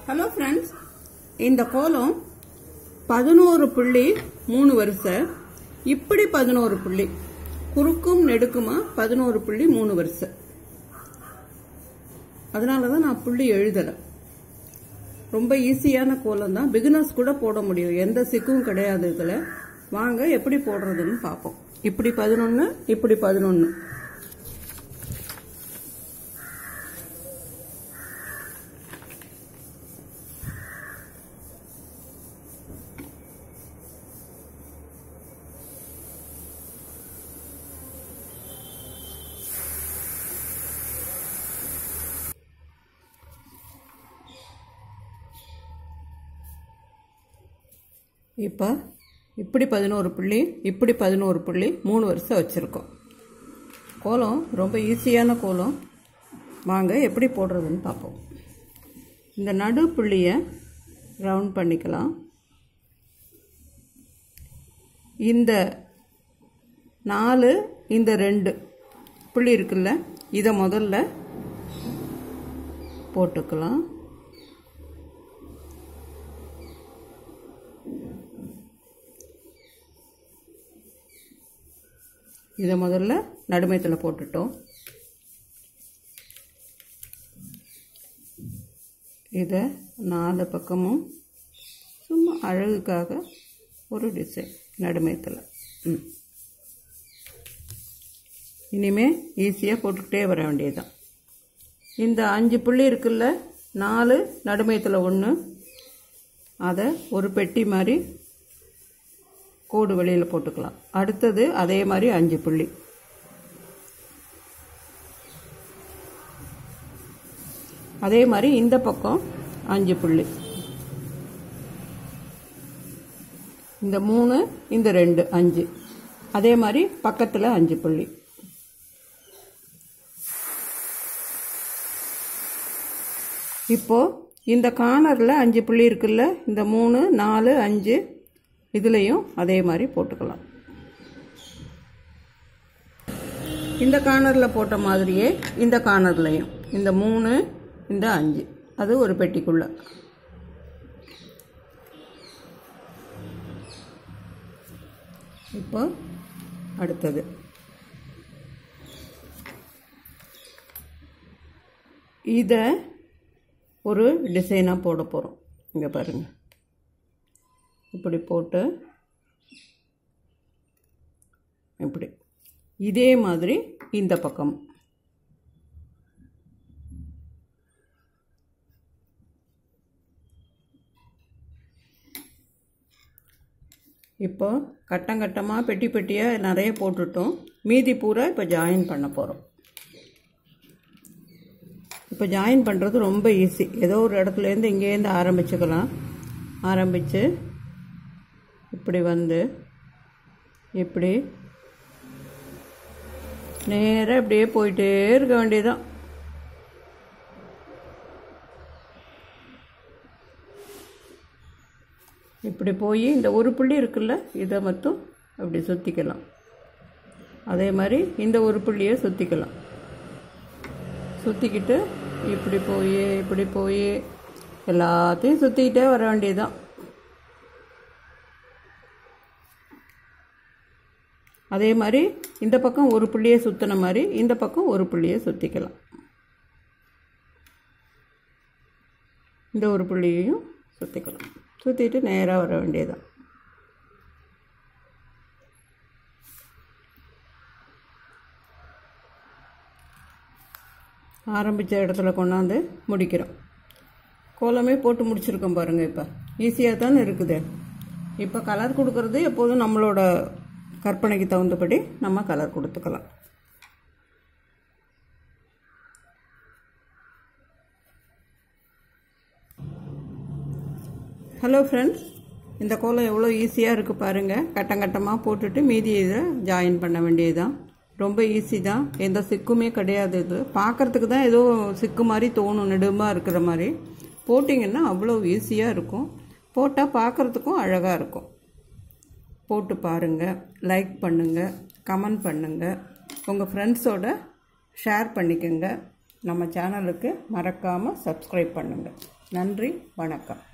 hello friends இந்த கோலம் பதினோரு புள்ளி மூணு வரிசை இப்படி பதினோரு புள்ளி குறுக்கும் நெடுக்குமா பதினோரு புள்ளி மூணு வரிசை அதனால தான் நான் புள்ளி எழுதலை ரொம்ப ஈஸியான கோலம் தான் பிகினர்ஸ் கூட போட முடியும் எந்த சிக்கும் கிடையாது இதில் வாங்க எப்படி போடுறதுன்னு பார்ப்போம் இப்படி பதினொன்று இப்படி பதினொன்று இப்போ இப்படி பதினோரு புள்ளி இப்படி பதினோரு புள்ளி மூணு வருஷம் வச்சுருக்கோம் கோலம் ரொம்ப ஈஸியான கோலம் வாங்க எப்படி போடுறதுன்னு பார்ப்போம் இந்த நடு புள்ளியை ரவுண்ட் பண்ணிக்கலாம் இந்த நாலு இந்த ரெண்டு புள்ளி இருக்குல்ல இதை முதல்ல போட்டுக்கலாம் இதை முதல்ல நடுமையத்தில் போட்டுட்டோம் இதை நாலு பக்கமும் சும்மா அழகுக்காக ஒரு டிசைன் நடுமையத்தில் ம் இனிமே ஈஸியாக போட்டுக்கிட்டே வர வேண்டியதுதான் இந்த அஞ்சு புள்ளி இருக்குல்ல நாலு நடுமையத்தில் ஒன்று அதை ஒரு பெட்டி மாதிரி கோடு வெளியில் போட்டுக்கலாம் அடுத்தது அதே மாதிரி அஞ்சு புள்ளி அதே மாதிரி இந்த பக்கம் அஞ்சு புள்ளி இந்த மூணு இந்த ரெண்டு அஞ்சு அதே மாதிரி பக்கத்தில் அஞ்சு புள்ளி இப்போ இந்த கார்னரில் அஞ்சு புள்ளி இருக்குல்ல இந்த மூணு நாலு அஞ்சு இதுலேயும் அதே மாதிரி போட்டுக்கலாம் இந்த கார்னரில் போட்ட மாதிரியே இந்த கார்னர்லையும் இந்த மூணு இந்த அஞ்சு அது ஒரு பெட்டிக்குள்ள இப்போ அடுத்தது இதை ஒரு டிசைனாக போட போகிறோம் இங்கே பாருங்கள் இப்படி போட்டு இப்படி இதே மாதிரி இந்த பக்கம் இப்போ கட்டம் கட்டமாக பெட்டி பெட்டியாக நிறைய போட்டுட்டோம் மீதி பூரா இப்போ ஜாயின் பண்ண போகிறோம் இப்போ ஜாயின் பண்ணுறது ரொம்ப ஈஸி ஏதோ ஒரு இடத்துலேருந்து இங்கேருந்து ஆரம்பிச்சுக்கலாம் ஆரம்பித்து இப்படி வந்து இப்படி நேராக இப்படியே போயிட்டே இருக்க வேண்டியதுதான் இப்படி போய் இந்த ஒரு புள்ளி இருக்குல்ல இதை மட்டும் அப்படி சுற்றிக்கலாம் அதே மாதிரி இந்த ஒரு புள்ளியை சுற்றிக்கலாம் சுற்றிக்கிட்டு இப்படி போய் இப்படி போய் எல்லாத்தையும் சுற்றிக்கிட்டே வர வேண்டியதுதான் அதே மாதிரி இந்த பக்கம் ஒரு புள்ளியை சுற்றின மாதிரி இந்த பக்கம் ஒரு புள்ளியை சுற்றிக்கலாம் இந்த ஒரு புள்ளியையும் சுற்றிக்கலாம் சுற்றிட்டு நேராக வர வேண்டியதுதான் ஆரம்பித்த இடத்துல கொண்டாந்து முடிக்கிறோம் கோலமே போட்டு முடிச்சிருக்கோம் பாருங்கள் இப்போ ஈஸியாக தானே இருக்குது இப்போ கலர் கொடுக்கறது எப்போதும் நம்மளோட கற்பனைக்கு தகுந்தபடி நம்ம கலர் கொடுத்துக்கலாம் ஹலோ ஃப்ரெண்ட்ஸ் இந்த கோலம் எவ்வளோ ஈஸியாக இருக்குது பாருங்கள் கட்டம் கட்டமாக போட்டுட்டு மீதி இதை ஜாயின் பண்ண வேண்டியதுதான் ரொம்ப ஈஸி தான் எந்த சிக்குமே கிடையாது இது பார்க்குறதுக்கு தான் ஏதோ சிக்கு மாதிரி தோணும் நெடுமாக இருக்கிற மாதிரி போட்டிங்கன்னா அவ்வளோ ஈஸியாக இருக்கும் போட்டால் பார்க்குறதுக்கும் அழகாக இருக்கும் போட்டு பாருங்கள் லைக் பண்ணுங்கள் கமெண்ட் பண்ணுங்கள் உங்கள் ஃப்ரெண்ட்ஸோட ஷேர் பண்ணிக்கோங்க நம்ம சேனலுக்கு மறக்காமல் சப்ஸ்கிரைப் பண்ணுங்கள் நன்றி வணக்கம்